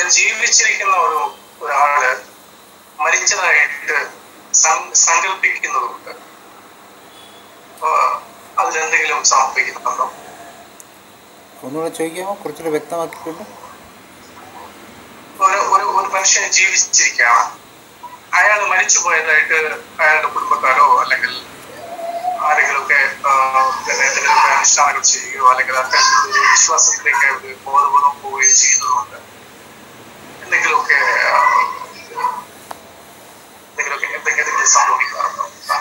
ജീവിച്ചിരിക്കുന്ന ഒരു ഒരാള് മരിച്ചതായിട്ട് സം- സങ്കല്പിക്കുന്നതുകൊണ്ട് ആ, അതിലെന്തെങ്കിലും സമർപ്പിക്കുന്നുണ്ടോ ഒന്നുകൂടെ ചോദിക്കാമോ കുറച്ചുകൂടെ വ്യക്തമാക്കിക്കൊണ്ട് ഒരു ഒരു ഒരു മനുഷ്യൻ ജീവിച്ചിരിക്കുകയാണ് അയാൾ മരിച്ചു പോയതായിട്ട് അയാളുടെ കുടുംബക്കാരോ അല്ലെങ്കിൽ ആരെങ്കിലുമൊക്കെ ആ, പിന്നെ എന്തെങ്കിലുമൊക്കെ അനുഷ്ഠാനങ്ങൾ ചെയ്യുകയോ അല്ലെങ്കിൽ അത്തരത്തിലുള്ള ഒരു വിശ്വാസത്തിലേക്ക് അവർ ബോധപൂർവം പോവുകയോ ചെയ്യുന്നതുകൊണ്ട് എന്തെങ്കിലുമൊക്കെ ആ, എന്തെങ്കിലുമൊക്കെ എന്തെങ്കിലും എന്തെങ്കിലും സംഭവിക്കാറുണ്ടോ ആ.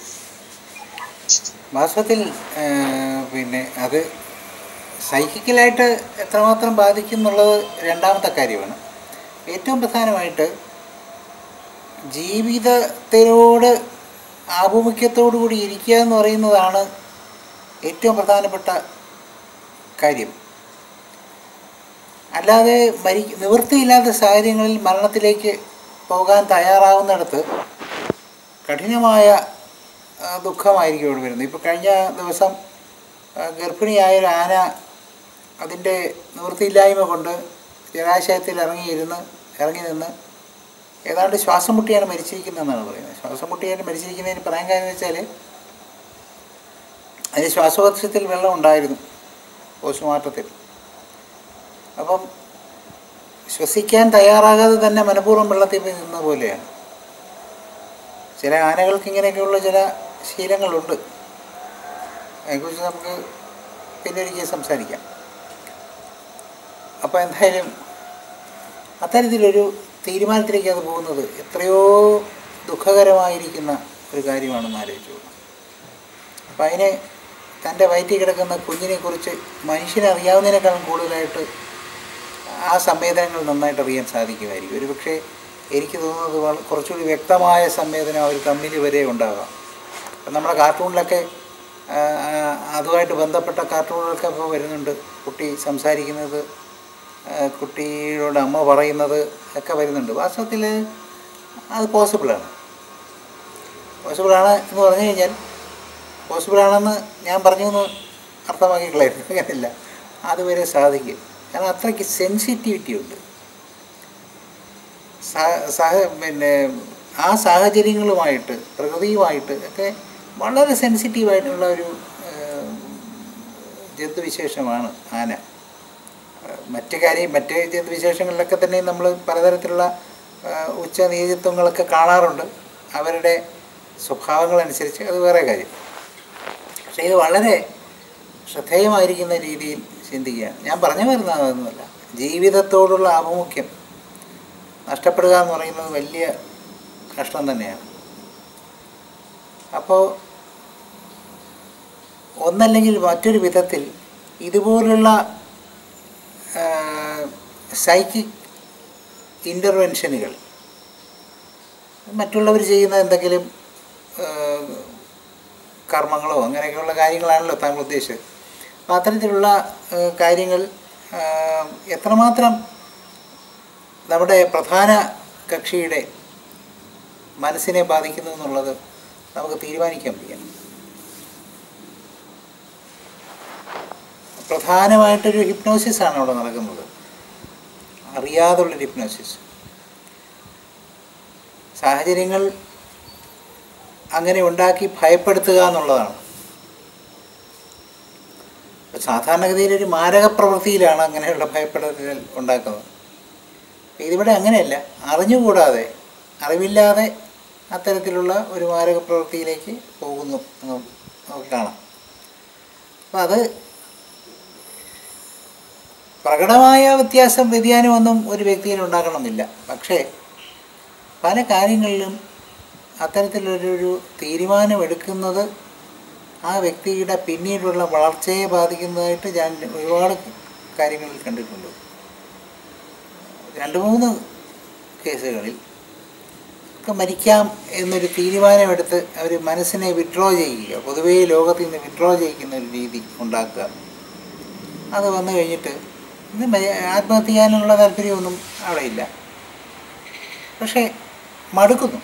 വാസ്തവത്തിൽ ആ, പിന്നെ അത് സൈക്കിക്കലായിട്ട് എത്രമാത്രം ബാധിക്കും എന്നുള്ളത് രണ്ടാമത്തെ കാര്യമാണ് ഏറ്റവും പ്രധാനമായിട്ട് ജീവിതത്തിനോട് ആഭിമുഖ്യത്തോടു കൂടി ഇരിക്കുക എന്ന് പറയുന്നതാണ് ഏറ്റവും പ്രധാനപ്പെട്ട കാര്യം അല്ലാതെ മരി നിവൃത്തിയില്ലാത്ത സാഹചര്യങ്ങളിൽ മരണത്തിലേക്ക് പോകാൻ തയ്യാറാവുന്നിടത്ത് കഠിനമായ ആ, ദുഃഖമായിരിക്കും ഇവിടെ വരുന്നത് ഇപ്പോൾ കഴിഞ്ഞ ദിവസം ആ, ഗർഭിണിയായ ഒരു ആന അതിൻ്റെ നിവൃത്തിയില്ലായ്മ കൊണ്ട് ജലാശയത്തിൽ ഇറങ്ങിയിരുന്ന് ഇറങ്ങി നിന്ന് ഏതാണ്ട് ശ്വാസം മുട്ടിയാണ് മരിച്ചിരിക്കുന്നതെന്നാണ് പറയുന്നത് ശ്വാസം മുട്ടിയാണ് മരിച്ചിരിക്കുന്നതിന് പറയാൻ കാര്യം എന്ന് വെച്ചാൽ അതിന് ശ്വാസകോശത്തിൽ വെള്ളം ഉണ്ടായിരുന്നു പോസ്റ്റ്മോർട്ടത്തിൽ അപ്പം ശ്വസിക്കാൻ തയ്യാറാകാതെ തന്നെ മനഃപൂർവ്വം വെള്ളത്തിൽ പോയി നിന്ന പോലെയാണ് ചില ആനകൾക്ക് ഇങ്ങനെയൊക്കെയുള്ള ചില ശീലങ്ങളുണ്ട് അതിനെക്കുറിച്ച് നമുക്ക് പിന്നെ ഒരിക്കൽ സംസാരിക്കാം അപ്പോൾ എന്തായാലും അത്തരത്തിലൊരു തീരുമാനത്തിലേക്ക് അത് പോകുന്നത് എത്രയോ ദുഃഖകരമായിരിക്കുന്ന ഒരു കാര്യമാണെന്ന് ആലോചിച്ചു അപ്പം അതിന് തൻ്റെ വയറ്റിൽ കിടക്കുന്ന കുഞ്ഞിനെക്കുറിച്ച് മനുഷ്യനറിയാവുന്നതിനേക്കാളും കൂടുതലായിട്ട് ആ സംവേദനങ്ങൾ നന്നായിട്ട് അറിയാൻ സാധിക്കുമായിരിക്കും ഒരു പക്ഷേ എനിക്ക് തോന്നുന്നത് വള- കുറച്ചുകൂടി വ്യക്തമായ സംവേദനം അവർ തമ്മിൽ വരെ ഉണ്ടാകാം ഇപ്പം നമ്മുടെ കാർട്ടൂണിലൊക്കെ ആ, ആ, അതുമായിട്ട് ബന്ധപ്പെട്ട കാർട്ടൂണുകളൊക്കെ ഇപ്പോൾ വരുന്നുണ്ട് കുട്ടി സംസാരിക്കുന്നത് ആ, കുട്ടിയോട് അമ്മ പറയുന്നത് ഒക്കെ വരുന്നുണ്ട് വാസ്തവത്തിൽ അത് പോസിബിളാണ് പോസിബിളാണ് എന്ന് പറഞ്ഞു കഴിഞ്ഞാൽ പോസിബിളാണെന്ന് ഞാൻ പറഞ്ഞു എന്ന് അർത്ഥമാക്കി കളയരുത് അങ്ങനെയല്ല അതുവരെ സാധിക്കും കാരണം അത്രയ്ക്ക് സെൻസിറ്റിവിറ്റി ഉണ്ട് സഹ- സഹ പിന്നെ ആ സാഹചര്യങ്ങളുമായിട്ട് പ്രകൃതിയുമായിട്ട് ഒക്കെ വളരെ സെൻസിറ്റീവായിട്ടുള്ള ഒരു ഏഹ്, ജന്തുവിശേഷമാണ് ആന ഏഹ്, മറ്റ് കാര്യം മറ്റ് ജന്തുവിശേഷങ്ങളിലൊക്കെ തന്നെ നമ്മൾ പലതരത്തിലുള്ള ഏഹ്, ഉച്ചനീചത്വങ്ങളൊക്കെ കാണാറുണ്ട് അവരുടെ സ്വഭാവങ്ങളനുസരിച്ച് അത് വേറെ കാര്യം പക്ഷേ ഇത് വളരെ ശ്രദ്ധേയമായിരിക്കുന്ന രീതിയിൽ ചിന്തിക്കുകയാണ് ഞാൻ പറഞ്ഞു വരുന്നത് അതൊന്നുമല്ല ജീവിതത്തോടുള്ള ആഭിമുഖ്യം നഷ്ടപ്പെടുക എന്ന് പറയുന്നത് വലിയ കഷ്ടം തന്നെയാണ് അപ്പോൾ ഒന്നല്ലെങ്കിൽ മറ്റൊരു വിധത്തിൽ ഇതുപോലുള്ള സൈക്കിക് ഇൻ്റർവെൻഷനുകൾ മറ്റുള്ളവർ ചെയ്യുന്ന എന്തെങ്കിലും ആ, കർമ്മങ്ങളോ അങ്ങനെയൊക്കെയുള്ള കാര്യങ്ങളാണല്ലോ താങ്കൾ ഉദ്ദേശിച്ചത് അപ്പോൾ അത്തരത്തിലുള്ള ആ, കാര്യങ്ങൾ ആ, എത്രമാത്രം നമ്മുടെ പ്രധാന കക്ഷിയുടെ മനസ്സിനെ ബാധിക്കുന്നു എന്നുള്ളത് നമുക്ക് തീരുമാനിക്കാൻ വയ്യ പ്രധാനമായിട്ടൊരു ഹിപ്നോസിസ് ആണ് അവിടെ നടക്കുന്നത് അറിയാതുള്ളൊരു ഹിപ്നോസിസ് സാഹചര്യങ്ങൾ അങ്ങനെ ഉണ്ടാക്കി ഭയപ്പെടുത്തുക എന്നുള്ളതാണ് ഇപ്പൊ സാധാരണഗതിയിൽ ഒരു മാരക പ്രവൃത്തിയിലാണ് അങ്ങനെയുള്ള ഭയപ്പെടുത്തൽ ഉണ്ടാക്കുന്നത് ഇതിവിടെ അങ്ങനെയല്ല അറിഞ്ഞുകൂടാതെ അറിവില്ലാതെ അത്തരത്തിലുള്ള ഒരു മാരക പ്രവൃത്തിയിലേക്ക് പോകുന്നു എന്ന് നമുക്ക് കാണാം അപ്പം അത് പ്രകടമായ വ്യത്യാസം വ്യതിയാനമൊന്നും ഒരു വ്യക്തിയിൽ ഉണ്ടാക്കണമെന്നില്ല പക്ഷേ പല കാര്യങ്ങളിലും അത്തരത്തിലൊരു തീരുമാനമെടുക്കുന്നത് ആ വ്യക്തിയുടെ പിന്നീടുള്ള വളർച്ചയെ ബാധിക്കുന്നതായിട്ട് ഞാൻ ഒരുപാട് കാര്യങ്ങളിൽ കണ്ടിട്ടുണ്ട് രണ്ട് മൂന്ന് കേസുകളിൽ ഒക്കെ മരിക്കാം എന്നൊരു തീരുമാനമെടുത്ത് അവർ മനസ്സിനെ വിഡ്രോ ചെയ്യുക പൊതുവേ ലോകത്തിൽ നിന്ന് വിഡ്രോ ചെയ്യിക്കുന്ന ഒരു രീതി ഉണ്ടാക്കുക അത് വന്നു കഴിഞ്ഞിട്ട് ഇത് മ- ആത്മഹത്യ ചെയ്യാനുള്ള താല്പര്യമൊന്നും അവിടെ ഇല്ല പക്ഷേ മടുക്കുന്നു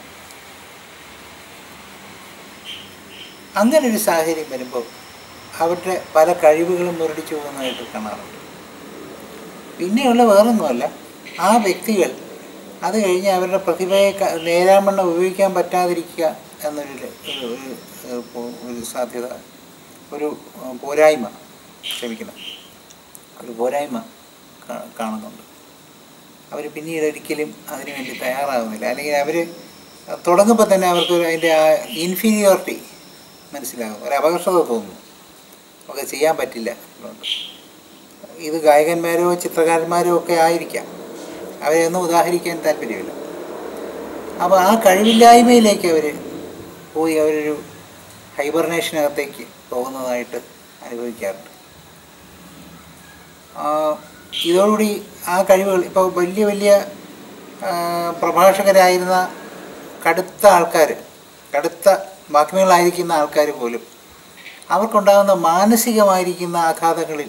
അങ്ങനെ ഒരു സാഹചര്യം വരുമ്പോൾ അവരുടെ പല കഴിവുകളും മുരടിച്ചു പോകുന്നതായിട്ട് കാണാറുണ്ട് പിന്നെയുള്ള വേറൊന്നുമല്ല ആ വ്യക്തികൾ അത് കഴിഞ്ഞ് അവരുടെ പ്രതിഭയെ ക- നേരാമണ്ണം ഉപയോഗിക്കാൻ പറ്റാതിരിക്കുക എന്നൊരു ല- ഒരു ഒരു- ഒരു- ഒരു സാധ്യത ഒരു ഏഹ്, പോരായ്മ ക്ഷമിക്കണം ഒരു പോരായ്മ കാ- കാണുന്നുണ്ട് അവർ പിന്നീട് ഒരിക്കലും അതിനു വേണ്ടി തയ്യാറാകുന്നില്ല അല്ലെങ്കിൽ അവർ തുടങ്ങുമ്പോൾ തന്നെ അവർക്ക് ഒരു അതിൻ്റെ ആ ഇൻഫീരിയോറിറ്റി മനസ്സിലാകും ഒരു അപകർഷത തോന്നുന്നു നമുക്ക് ചെയ്യാൻ പറ്റില്ല എന്നുള്ളത്. ഇത് ഗായകന്മാരോ ചിത്രകാരന്മാരോ ഒക്കെ ആയിരിക്കാം അവരെയൊന്നും ഉദാഹരിക്കാൻ താല്പര്യമില്ല അപ്പോൾ ആ കഴിവില്ലായ്മയിലേക്ക് അവർ പോയി അവരൊരു ഹൈബർനേഷനകത്തേക്ക് പോകുന്നതായിട്ട് അനുഭവിക്കാറുണ്ട് ആ, ഇതോടുകൂടി ആ കഴിവുകൾ ഇപ്പോൾ വലിയ വലിയ ആ, പ്രഭാഷകരായിരുന്ന കടുത്ത ആൾക്കാർ കടുത്ത വാഗ്മികളായിരിക്കുന്ന ആൾക്കാർ പോലും അവർക്കുണ്ടാകുന്ന മാനസികമായിരിക്കുന്ന ആഘാതങ്ങളിൽ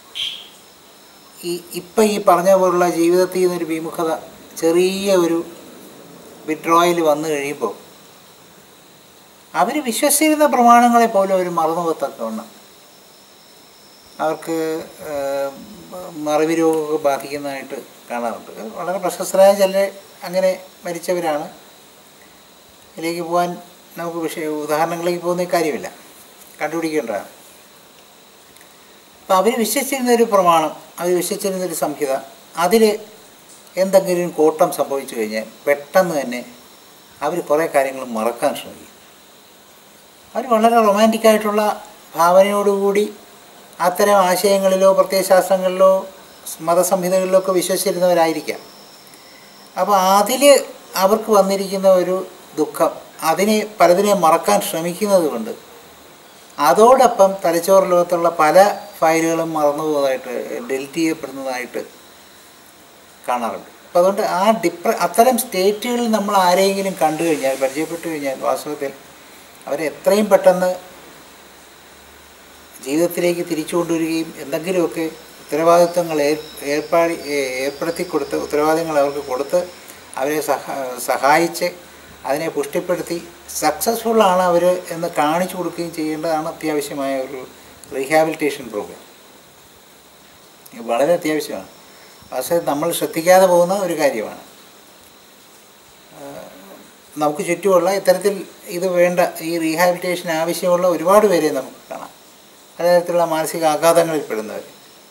ഈ ഇപ്പം ഈ പറഞ്ഞ പോലുള്ള ജീവിതത്തിൽ നിന്നൊരു വിമുഖത ചെറിയ ഒരു വിഡ്രോയിൽ വന്നു കഴിയുമ്പോൾ അവർ വിശ്വസിച്ചിരുന്ന പ്രമാണങ്ങളെ പോലും അവർ മറന്നു പോകത്തക്കവണ്ണം അവർക്ക് ഏഹ്, മറവി രോഗമൊക്കെ ബാധിക്കുന്നതായിട്ട് കാണാറുണ്ട് വളരെ പ്രശസ്തരായ ചിലർ അങ്ങനെ മരിച്ചവരാണ് ഇതിലേക്ക് പോകാൻ നമുക്ക് വിഷയ ഉദാഹരണങ്ങളിലേക്ക് പോകുന്ന കാര്യമില്ല കണ്ടുപിടിക്കേണ്ടതാണ് അപ്പം അവർ വിശ്വസിച്ചിരുന്ന ഒരു പ്രമാണം അവർ വിശ്വസിച്ചിരുന്ന ഒരു സംഹിത അതിൽ എന്തെങ്കിലും കോട്ടം സംഭവിച്ചു കഴിഞ്ഞാൽ പെട്ടെന്ന് തന്നെ അവർ കുറേ കാര്യങ്ങൾ മറക്കാൻ ശ്രമിക്കും അവർ വളരെ റൊമാൻറ്റിക് ആയിട്ടുള്ള ഭാവനയോടുകൂടി അത്തരം ആശയങ്ങളിലോ പ്രത്യയശാസ്ത്രങ്ങളിലോ മതസംഹിതകളിലോ ഒക്കെ വിശ്വസിച്ചിരുന്നവരായിരിക്കാം അപ്പോൾ അതിൽ അവർക്ക് വന്നിരിക്കുന്ന ഒരു ദുഃഖം അതിനെ പലതിനെ മറക്കാൻ ശ്രമിക്കുന്നത് കൊണ്ട് അതോടൊപ്പം തലച്ചോറ് ലോകത്തുള്ള പല ഫയലുകളും മറന്നു പോകുന്നതായിട്ട് ഡെലിറ്റ് ചെയ്യപ്പെടുന്നതായിട്ട് കാണാറുണ്ട് അപ്പോൾ അതുകൊണ്ട് ആ ഡിപ്ര അത്തരം സ്റ്റേറ്റുകളിൽ നമ്മൾ ആരെയെങ്കിലും കണ്ടു കഴിഞ്ഞാൽ പരിചയപ്പെട്ടു കഴിഞ്ഞാൽ വാസ്തവത്തിൽ അവരെ എത്രയും പെട്ടെന്ന് ജീവിതത്തിലേക്ക് തിരിച്ചു കൊണ്ടുവരികയും എന്തെങ്കിലുമൊക്കെ ഉത്തരവാദിത്വങ്ങൾ ഏർ ഏർപ്പാടി ഏ- ഏർപ്പെടുത്തി കൊടുത്ത് ഉത്തരവാദിത്തങ്ങൾ അവർക്ക് കൊടുത്ത് അവരെ സഹ സഹായിച്ച് അതിനെ പുഷ്ടിപ്പെടുത്തി സക്സസ്ഫുൾ ആണ് അവർ എന്ന് കാണിച്ചു കൊടുക്കുകയും ചെയ്യേണ്ടതാണ് അത്യാവശ്യമായ ഒരു റീഹാബിലിറ്റേഷൻ പ്രോഗ്രാം ഇത് വളരെ അത്യാവശ്യമാണ് പക്ഷേ നമ്മൾ ശ്രദ്ധിക്കാതെ പോകുന്ന ഒരു കാര്യമാണ് നമുക്ക് ചുറ്റുമുള്ള ഇത്തരത്തിൽ ഇത് വേണ്ട ഈ റീഹാബിലിറ്റേഷൻ ആവശ്യമുള്ള ഒരുപാട് പേരെ നമുക്ക് കാണാം പലതരത്തിലുള്ള മാനസിക ആഘാതങ്ങളിൽ പെടുന്നവർ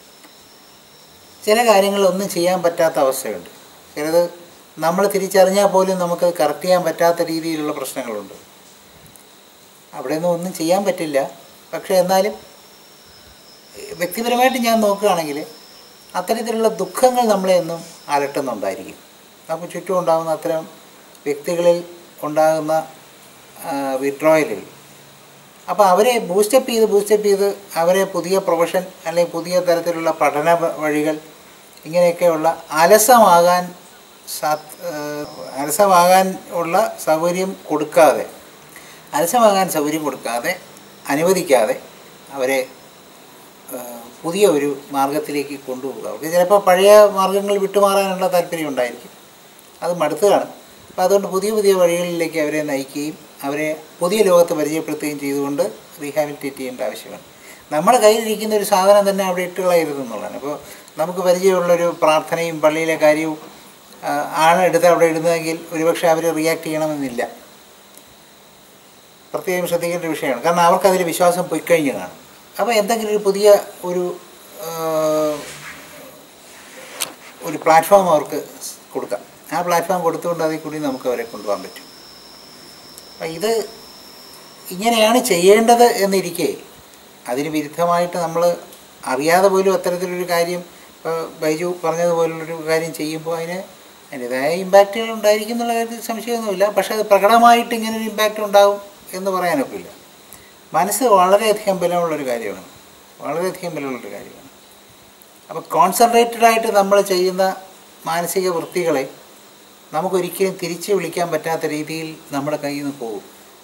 ചില കാര്യങ്ങളൊന്നും ചെയ്യാൻ പറ്റാത്ത അവസ്ഥയുണ്ട് ചിലത് നമ്മൾ തിരിച്ചറിഞ്ഞാൽ പോലും നമുക്ക് കറക്റ്റ് ചെയ്യാൻ പറ്റാത്ത രീതിയിലുള്ള പ്രശ്നങ്ങളുണ്ട് അവിടെയൊന്നും ഒന്നും ചെയ്യാൻ പറ്റില്ല പക്ഷേ എന്നാലും വ്യക്തിപരമായിട്ട് ഞാൻ നോക്കുകയാണെങ്കിൽ അത്തരത്തിലുള്ള ദുഃഖങ്ങൾ നമ്മളെ എന്നും അലട്ടുന്നുണ്ടായിരിക്കും നമുക്ക് ചുറ്റും ഉണ്ടാകുന്ന അത്തരം വ്യക്തികളിൽ ഉണ്ടാകുന്ന വിഡ്രോയലുകൾ അപ്പോൾ അവരെ ബൂസ്റ്റപ്പ് ചെയ്ത് ബൂസ്റ്റപ്പ് ചെയ്ത് അവരെ പുതിയ പ്രൊഫഷൻ അല്ലെങ്കിൽ പുതിയ തരത്തിലുള്ള പഠന വ- വഴികൾ ഇങ്ങനെയൊക്കെയുള്ള അലസമാകാൻ സാ അലസമാകാൻ ഉള്ള സൗകര്യം കൊടുക്കാതെ അലസമാകാൻ സൗകര്യം കൊടുക്കാതെ അനുവദിക്കാതെ അവരെ ആ, പുതിയ ഒരു മാർഗത്തിലേക്ക് കൊണ്ടുപോകുക അവർക്ക് ചിലപ്പോൾ പഴയ മാർഗങ്ങൾ വിട്ടുമാറാനുള്ള താല്പര്യം ഉണ്ടായിരിക്കും അത് മടുത്ത് കാണും അപ്പോൾ അതുകൊണ്ട് പുതിയ പുതിയ വഴികളിലേക്ക് അവരെ നയിക്കുകയും അവരെ പുതിയ ലോകത്ത് പരിചയപ്പെടുത്തുകയും ചെയ്തുകൊണ്ട് റീഹാബിലിറ്റേറ്റ് ചെയ്യേണ്ട ആവശ്യമാണ് നമ്മുടെ കയ്യിലിരിക്കുന്ന ഒരു സാധനം തന്നെ അവിടെ ഇട്ട് കളയരുത് എന്നുള്ളതാണ് അപ്പോൾ നമുക്ക് പരിചയമുള്ളൊരു പ്രാർത്ഥനയും പള്ളിയിലെ കാര്യവും ആ, ആണ് എടുത്ത് അവിടെ ഇടുന്നതെങ്കിൽ ഒരുപക്ഷെ അവർ റിയാക്ട് ചെയ്യണമെന്നില്ല പ്രത്യേകം ശ്രദ്ധിക്കേണ്ട ഒരു വിഷയമാണ് കാരണം അവർക്ക് അതിൽ വിശ്വാസം പൊയ്ക്കഴിഞ്ഞ് കാണും അപ്പോൾ എന്തെങ്കിലും ഒരു പുതിയ ഒരു ആ, ഒരു പ്ലാറ്റ്ഫോം അവർക്ക് കൊടുക്കാം ആ പ്ലാറ്റ്ഫോം കൊടുത്തുകൊണ്ട് അതിൽ കൂടി നമുക്ക് അവരെ കൊണ്ടുപോകാൻ പറ്റും അപ്പം ഇത് ഇങ്ങനെയാണ് ചെയ്യേണ്ടത് എന്നിരിക്കെ അതിന് വിരുദ്ധമായിട്ട് നമ്മൾ അറിയാതെ പോലും അത്തരത്തിലൊരു കാര്യം ഇപ്പോൾ ബൈജു പറഞ്ഞതുപോലുള്ളൊരു കാര്യം ചെയ്യുമ്പോൾ അതിന് അതിൻ്റെതായ ഇമ്പാക്റ്റുകൾ ഉണ്ടായിരിക്കും എന്നുള്ള കാര്യത്തിൽ സംശയമൊന്നുമില്ല പക്ഷേ അത് പ്രകടമായിട്ട് ഇങ്ങനെ ഒരു ഇമ്പാക്റ്റ് ഉണ്ടാവും എന്ന് പറയാനൊക്കില്ല മനസ്സ് വളരെയധികം ബലമുള്ളൊരു കാര്യമാണ് വളരെയധികം ബലമുള്ളൊരു കാര്യമാണ് അപ്പോൾ കോൺസെൻട്രേറ്റഡ് ആയിട്ട് നമ്മൾ ചെയ്യുന്ന മാനസിക വൃത്തികളെ നമുക്കൊരിക്കലും തിരിച്ചു വിളിക്കാൻ പറ്റാത്ത രീതിയിൽ നമ്മുടെ കയ്യിൽ നിന്ന് പോകും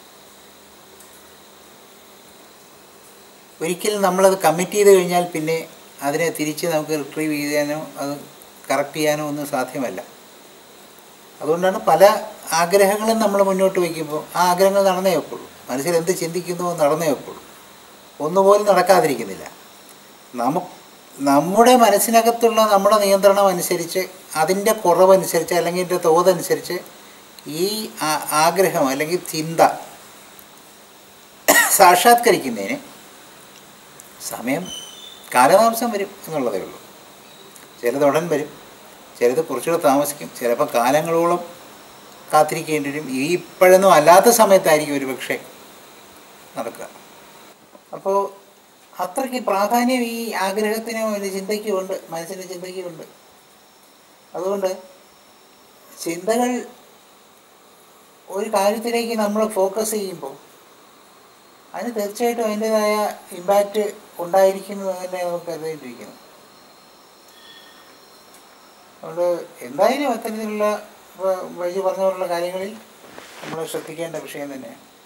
ഒരിക്കലും നമ്മളത് കമ്മിറ്റ് ചെയ്ത് കഴിഞ്ഞാൽ പിന്നെ അതിനെ തിരിച്ച് നമുക്ക് റിട്രീവ് ചെയ്യാനോ അത് കറക്റ്റ് ചെയ്യാനോ ഒന്നും സാധ്യമല്ല അതുകൊണ്ടാണ് പല ആഗ്രഹങ്ങളും നമ്മൾ മുന്നോട്ട് വയ്ക്കുമ്പോൾ ആ ആഗ്രഹങ്ങൾ നടന്നേ വെക്കുള്ളൂ മനസ്സിൽ എന്ത് ചിന്തിക്കുന്നുവോ നടന്നേ വെക്കുള്ളൂ ഒന്നുപോലും നടക്കാതിരിക്കുന്നില്ല നമുക്ക് നമ്മുടെ മനസ്സിനകത്തുള്ള നമ്മുടെ നിയന്ത്രണം അനുസരിച്ച് അതിൻ്റെ കുറവനുസരിച്ച് അല്ലെങ്കിൽ അതിൻ്റെ തോതനുസരിച്ച് ഈ ആ- ആഗ്രഹം അല്ലെങ്കിൽ ചിന്ത സാക്ഷാത്കരിക്കുന്നതിന് സമയം കാലതാമസം വരും എന്നുള്ളതേ ഉള്ളൂ ചിലത് ഉടൻ വരും ചിലത് കുറച്ചുകൂടെ താമസിക്കും ചിലപ്പോൾ കാലങ്ങളോളം കാത്തിരിക്കേണ്ടി വരും ഈ ഇപ്പോഴൊന്നും അല്ലാത്ത സമയത്തായിരിക്കും ഒരു പക്ഷേ നടക്കുക അപ്പോൾ അത്രയ്ക്ക് പ്രാധാന്യം ഈ ആഗ്രഹത്തിനും ഒരു ചിന്തയ്ക്കുമുണ്ട് മനസ്സിൻ്റെ ചിന്തയ്ക്കുമുണ്ട് അതുകൊണ്ട് ചിന്തകൾ ഒരു കാര്യത്തിലേക്ക് നമ്മൾ ഫോക്കസ് ചെയ്യുമ്പോൾ അതിന് തീർച്ചയായിട്ടും അതിൻ്റെതായ ഇമ്പാക്റ്റ് ഉണ്ടായിരിക്കുന്നു എന്ന് തന്നെ നമുക്ക് കരുതേണ്ടിയിരിക്കുന്നു അതുകൊണ്ട് എന്തായാലും അത്തരത്തിലുള്ള ഇപ്പോൾ വൈദ്യു പറഞ്ഞ പോലുള്ള കാര്യങ്ങളിൽ നമ്മൾ ശ്രദ്ധിക്കേണ്ട വിഷയം തന്നെയാണ്